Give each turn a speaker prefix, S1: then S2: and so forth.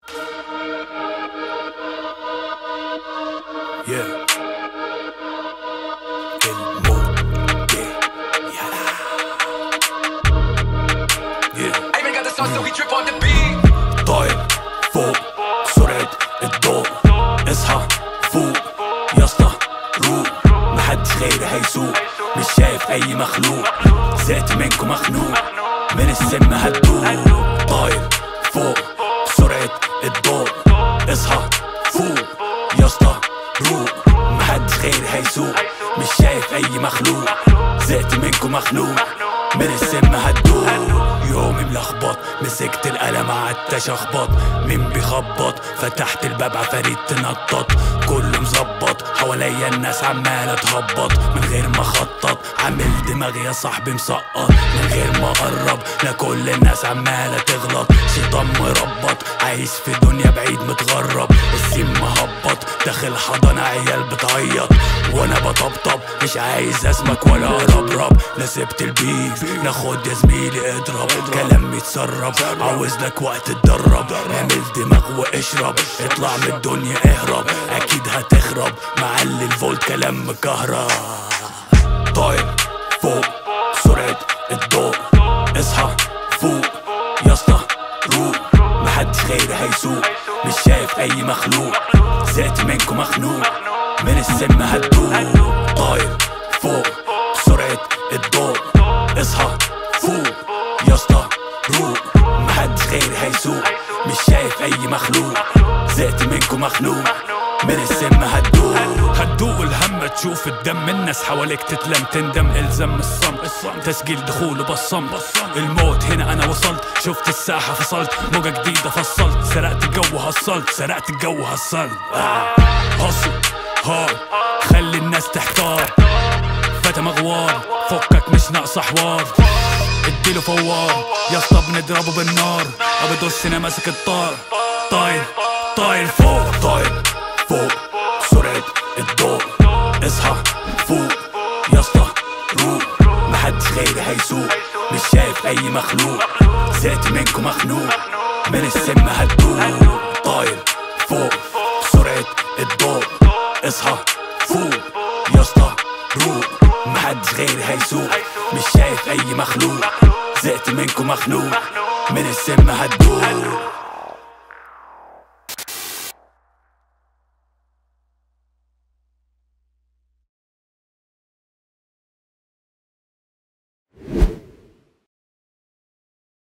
S1: Yeah. الموت yeah. يلا. Yeah.
S2: Ayman got the sauce, so we drip on the beat.
S1: طاير فوق سرعة الضوء اصحى فوق يا اسطى روق محدش غيري هيسوق مش شايف اي مخلوق زهقت منكم مخنوق من السم هتدوق طاير فوق سرعة الضوء اصحى فوق يا اسطى روق محدش غيري هيسوق مش شايف اي مخلوق زهقت منكم مخنوق من السم هتدوق يومي ملخبط مسكت القلم قعدت اشخبط مين بيخبط فتحت الباب عفاريت تنطط كله مظبط حواليا الناس عمالة تهبط من غير ما اخطط عامل دماغي يا صاحبي مسقط من غير ما اقرب لا كل الناس عمالة تغلط شيطان مربط عايش في دنيا بعيد متغرب السيم مهبط داخل حضانة عيال بتعيط وانا بطبطب مش عايز اسمك ولا اربرب لا سبت البيف ناخد يا زميلي اضرب كلام يتسرب عاوز لك وقت تدرب اعمل دماغ واشرب اطلع من الدنيا اهرب اكيد هتخرب معلي الفولت كلام مكهرب طاير فوق سرعة الضوء اصحى فوق يا اسطى روق محدش غيري هيسوق مش شايف اي مخلوق زهقت منكم مخنوق من السم هتدوق طاير فوق سرعة الضوء اصحى فوق يا اسطى روق محدش غيري هيسوق مش شايف اي مخلوق زهقت منكم مخنوق من السم هتدوق هتدوق الهم تشوف الدم الناس حواليك تتلم تندم الزم الصمت تسجيل دخول وبصم الموت هنا انا وصلت شفت الساحة فصلت موجة جديدة فصلت سرقت الجو هصلت سرقت الجو هصلت آه. هصل هار خلي الناس تحتار فتى مغوار فكك مش ناقصة حوار اديله فوار يا اسطى بنضربه بالنار ابو دوسنا ماسك الطار طاير طاير فوق طاير فوق سرعة الضوء اصحى فوق يا اسطى روق محدش غيري هيسوق مش شايف اي مخلوق زهقت منكم مخنوق من السم هتدوق طاير فوق سرعة الضوء اصحى فوق يا اسطى روق محدش غيري هيسوق مش شايف اي مخلوق زهقت منكم مخنوق من السم هتدوق